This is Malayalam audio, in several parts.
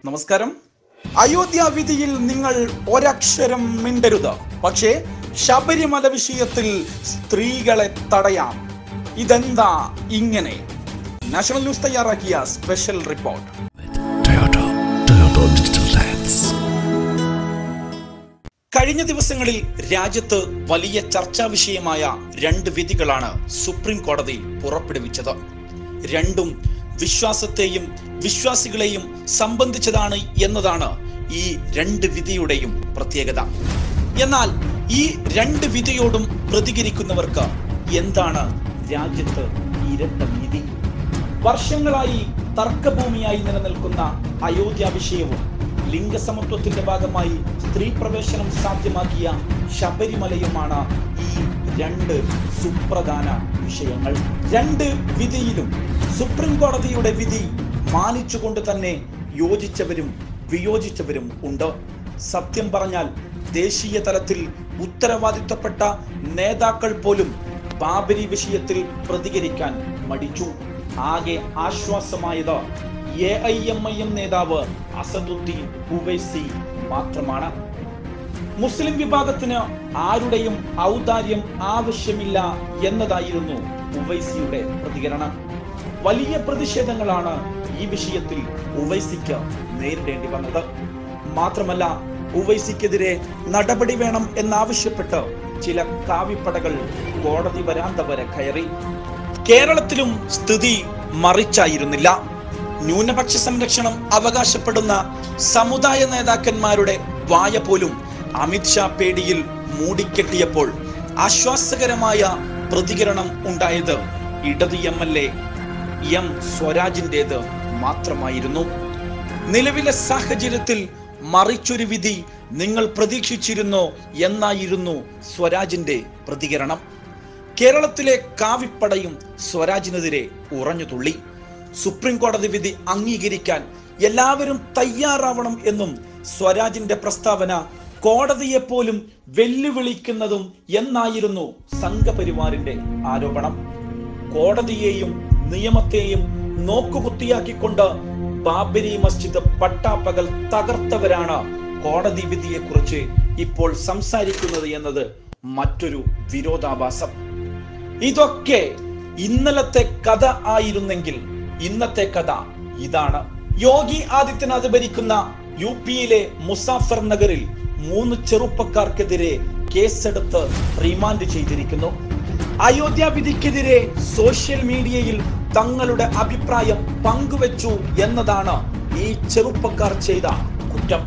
നമസ്കാരം അയോധ്യ വിധിയിൽ നിങ്ങൾ ഒരക്ഷരം മിണ്ടരുത് പക്ഷേ ശബരിമല വിഷയത്തിൽ സ്ത്രീകളെ തടയാം ഇതെന്താ ഇങ്ങനെ നാഷണൽ ന്യൂസ് തയ്യാറാക്കിയ special report Toyota. Toyota Digital Lens. കഴിഞ്ഞ ദിവസങ്ങളിൽ രാജ്യത്ത് വലിയ ചർച്ചാ വിഷയമായ രണ്ട് വിധികളാണ് സുപ്രീം കോടതി പുറപ്പെടുവിച്ചത് രണ്ടും വിശ്വാസത്തെയും വിശ്വാസികളെയും സംബന്ധിച്ചതാണ് എന്നതാണ് ഈ രണ്ട് വിധിയുടെയും പ്രത്യേകത എന്നാൽ ഈ രണ്ട് വിധിയോടും പ്രതികരിക്കുന്നവർക്ക് എന്താണ് രാജ്യത്ത് ഇരട്ട നീതി വർഷങ്ങളായി തർക്കഭൂമിയായി നിലനിൽക്കുന്ന അയോധ്യ വിഷയവും ലിംഗസമത്വത്തിന്റെ ഭാഗമായി സ്ത്രീ പ്രവേശനം സാധ്യമാക്കിയ ശബരിമലയുമാണ് ഈ രണ്ട് സുപ്രധാന വിഷയങ്ങൾ രണ്ട് വിധിയിലും സുപ്രീം കോടതിയുടെ വിധി മാനിച്ചുകൊണ്ട് തന്നെ യോജിച്ചവരും വിയോജിച്ചവരും ഉണ്ട് സത്യം പറഞ്ഞാൽ ദേശീയ തലത്തിൽ ഉത്തരവാദിത്തപ്പെട്ട നേതാക്കൾ പോലും ബാബരി വിഷയത്തിൽ പ്രതികരിക്കാൻ മടിച്ചു ആകെ ആശ്വാസമായത് A I M I M നേതാവ് അസദുദ്ദീൻ ഉവൈസി മാത്രമാണ് മുസ്ലിം വിഭാഗത്തിന് ആരുടെയും ഔദാര്യം ആവശ്യമില്ല എന്നതായിരുന്നു ഉവൈസിയുടെ പ്രതികരണം വലിയ പ്രതിഷേധങ്ങളാണ് ഈ വിഷയത്തിൽ ഉവൈസിക്ക് നേരിടേണ്ടി വന്നത് മാത്രമല്ല ഉവൈസിക്കെതിരെ നടപടി വേണം എന്നാവശ്യപ്പെട്ട് ചില കാവിപ്പടകൾ കോടതി വരാന്ത വരെ കയറി കേരളത്തിലും സ്ഥിതി മറിച്ചായിരുന്നില്ല ന്യൂനപക്ഷ സംരക്ഷണം അവകാശപ്പെടുന്ന സമുദായ നേതാക്കന്മാരുടെ വായ പോലും അമിത്ഷാ പേടിയിൽ മൂടിക്കെട്ടിയപ്പോൾ ആശ്വാസകരമായ പ്രതികരണം ഉണ്ടായത് ഇടത് എം എൽ എ എം സ്വരാജിൻ്റെത് മാത്രമായിരുന്നു നിലവിലെ സാഹചര്യത്തിൽ മറിച്ചൊരു വിധി നിങ്ങൾ പ്രതീക്ഷിച്ചിരുന്നോ എന്നായിരുന്നു സ്വരാജിന്റെ പ്രതികരണം കേരളത്തിലെ കാവിപ്പടയും സ്വരാജിനെതിരെ ഉറഞ്ഞു തുള്ളി സുപ്രീം കോടതി വിധി അംഗീകരിക്കാൻ എല്ലാവരും തയ്യാറാവണം എന്നും സ്വരാജിന്റെ പ്രസ്താവന കോടതിയെ പോലും വെല്ലുവിളിക്കുന്നതും എന്നായിരുന്നു സംഘപരിവാറിന്റെ ആരോപണം കോടതിയെയും നിയമത്തെയും നോക്കുകുത്തിയാക്കിക്കൊണ്ട് ബാബരി മസ്ജിദ് പട്ടാപ്പകൽ തകർത്തവരാണ് കോടതി വിധിയെക്കുറിച്ച് ഇപ്പോൾ സംസാരിക്കുന്നത് എന്നത് മറ്റൊരു വിരോധാഭാസം ഇതൊക്കെ ഇന്നലത്തെ കഥ ആയിരുന്നെങ്കിൽ ഇന്നത്തെ കഥ ഇതാണ് യോഗി ആദിത്യനാഥ് ഭരിക്കുന്ന യു പിയിലെ മുസാഫർ നഗറിൽ മൂന്ന് ചെറുപ്പക്കാർക്കെതിരെ കേസെടുത്ത് റിമാൻഡ് ചെയ്തിരിക്കുന്നു അയോധ്യ വിധിക്കെതിരെ സോഷ്യൽ മീഡിയയിൽ തങ്ങളുടെ അഭിപ്രായം പങ്കുവച്ചു എന്നതാണ് ഈ ചെറുപ്പക്കാർ ചെയ്ത കുറ്റം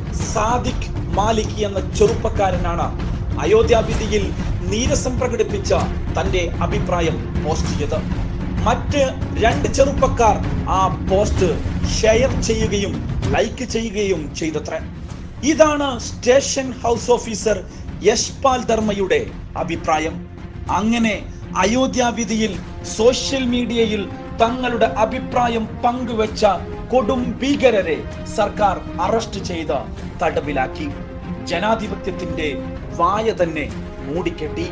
സാദിഖ് മാലിക് എന്ന ചെറുപ്പക്കാരനാണ് അയോധ്യ വിധിയിൽ നീരസം പ്രകടിപ്പിച്ച തന്റെ അഭിപ്രായം പോസ്റ്റ് ചെയ്തത് മറ്റ് രണ്ട് ചെറുപ്പക്കാർ ആ പോസ്റ്റ് ഷെയർ ചെയ്യുകയും ലൈക്ക് ചെയ്യുകയും ചെയ്തത്രേ ഇതാണ് സ്റ്റേഷൻ ഹൗസ് ഓഫീസർ യശ്പാൽ ധർമ്മയുടെ അഭിപ്രായം അങ്ങനെ അയോധ്യ വിധിയിൽ സോഷ്യൽ മീഡിയയിൽ തങ്ങളുടെ അഭിപ്രായം പങ്കുവച്ച കൊടും ഭീകരരെ സർക്കാർ അറസ്റ്റ് ചെയ്ത് തടവിലാക്കി ജനാധിപത്യത്തിന്റെ വായ തന്നെ മൂടിക്കെട്ടി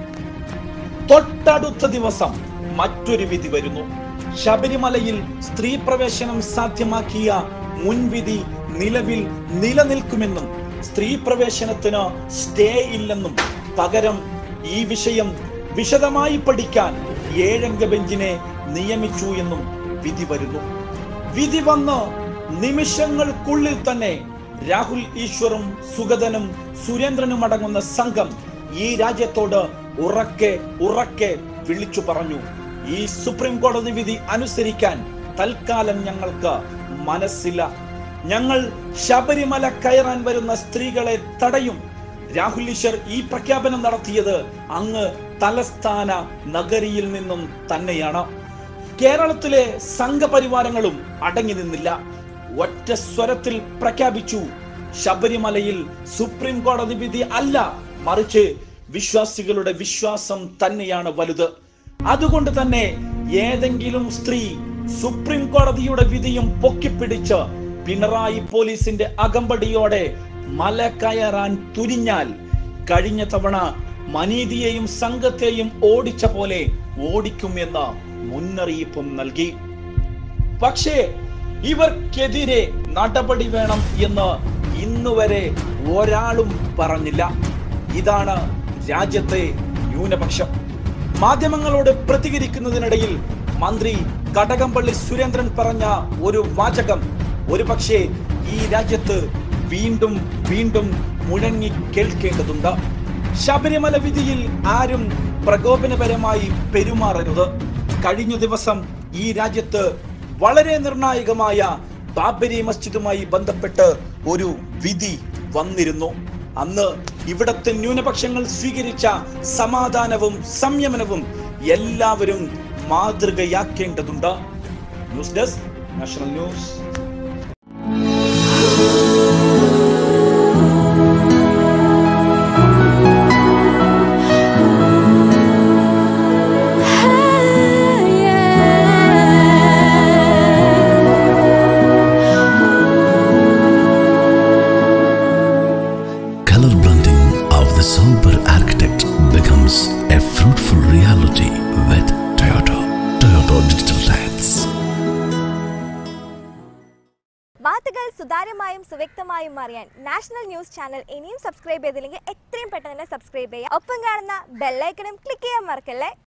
തൊട്ടടുത്ത ദിവസം മറ്റൊരു വിധി വരുന്നു ശബരിമലയിൽ സ്ത്രീ പ്രവേശനം സാധ്യമാക്കിയ മുൻവിധി നിലവിൽ നിലനിൽക്കുമെന്നും സ്ത്രീ പ്രവേശനത്തിന് സ്റ്റേ ഇല്ലെന്നും പകരം ഈ വിഷയം വിശദമായി പഠിക്കാൻ ഏഴംഗ ബെഞ്ചിനെ നിയമിച്ചു എന്നും വിധി വരുന്നു വിധി വന്ന് നിമിഷങ്ങൾക്കുള്ളിൽ തന്നെ രാഹുൽ ഈശ്വറും സുഗതനും സുരേന്ദ്രനും അടങ്ങുന്ന സംഘം ഈ രാജ്യത്തോട് ഉറക്കെ ഉറക്കെ വിളിച്ചു പറഞ്ഞു ഈ സുപ്രീം കോടതി വിധി അനുസരിക്കാൻ തൽക്കാലം ഞങ്ങൾക്ക് മനസ്സില്ല ഞങ്ങൾ ശബരിമല കയറാൻ വരുന്ന സ്ത്രീകളെ തടയും രാഹുൽ ഈശ്വർ ഈ പ്രഖ്യാപനം നടത്തിയത് അങ്ങ് തലസ്ഥാന നഗരിയിൽ നിന്നും തന്നെയാണ് കേരളത്തിലെ സംഘപരിവാരങ്ങളും അടങ്ങി നിന്നില്ല ഒറ്റ സ്വരത്തിൽ പ്രഖ്യാപിച്ചു ശബരിമലയിൽ സുപ്രീം കോടതി വിധി അല്ല മറിച്ച് വിശ്വാസികളുടെ വിശ്വാസം തന്നെയാണ് വലുത് അതുകൊണ്ട് തന്നെ ഏതെങ്കിലും സ്ത്രീ സുപ്രീം കോടതിയുടെ വിധിയും പൊക്കിപ്പിടിച്ച് പിണറായി പോലീസിന്റെ അകമ്പടിയോടെ മല കയറാൻ തുനിഞ്ഞാൽ കഴിഞ്ഞ തവണ മനീതിയെയും സംഘത്തെയും ഓടിച്ച പോലെ ഓടിക്കുമെന്ന് മുന്നറിയിപ്പും നൽകി പക്ഷേ ഇവർക്കെതിരെ നടപടി വേണം എന്ന് ഇന്നുവരെ ഒരാളും പറഞ്ഞില്ല ഇതാണ് രാജ്യത്തെ ന്യൂനപക്ഷം മാധ്യമങ്ങളോട് പ്രതികരിക്കുന്നതിനിടയിൽ മന്ത്രി കടകംപള്ളി സുരേന്ദ്രൻ പറഞ്ഞ ഒരു വാചകം ഒരു പക്ഷേ ഈ രാജ്യത്ത് വീണ്ടും വീണ്ടും മുഴങ്ങി കേൾക്കേണ്ടതുണ്ട് ശബരിമല വിധിയിൽ ആരും പ്രകോപനപരമായി പെരുമാറരുത് കഴിഞ്ഞ ദിവസം ഈ രാജ്യത്ത് വളരെ നിർണായകമായ ബാബരി മസ്ജിദുമായി ബന്ധപ്പെട്ട് ഒരു വിധി വന്നിരുന്നു അന്ന് ഇവിടത്തെ ന്യൂനപക്ഷങ്ങൾ സ്വീകരിച്ച സമാധാനവും സംയമനവും എല്ലാവരും മാതൃകയാക്കേണ്ടതുണ്ട് news desk national news Color blending of the sober architect becomes a fruitful reality with Toyota. Toyota Digital Lens. വാർത്തകൾ സുതാര്യമായും സുവ്യക്തമായും അറിയാൻ നാഷണൽ ന്യൂസ് ചാനൽ ഇനിയും സബ്സ്ക്രൈബ് ചെയ്തില്ലെങ്കിൽ എത്രയും പെട്ടെന്ന് തന്നെ സബ്സ്ക്രൈബ് ചെയ്യുക ഒപ്പം കാണുന്ന ബെല്ലൈക്കണും ക്ലിക്ക് ചെയ്യാൻ മറക്കല്ലേ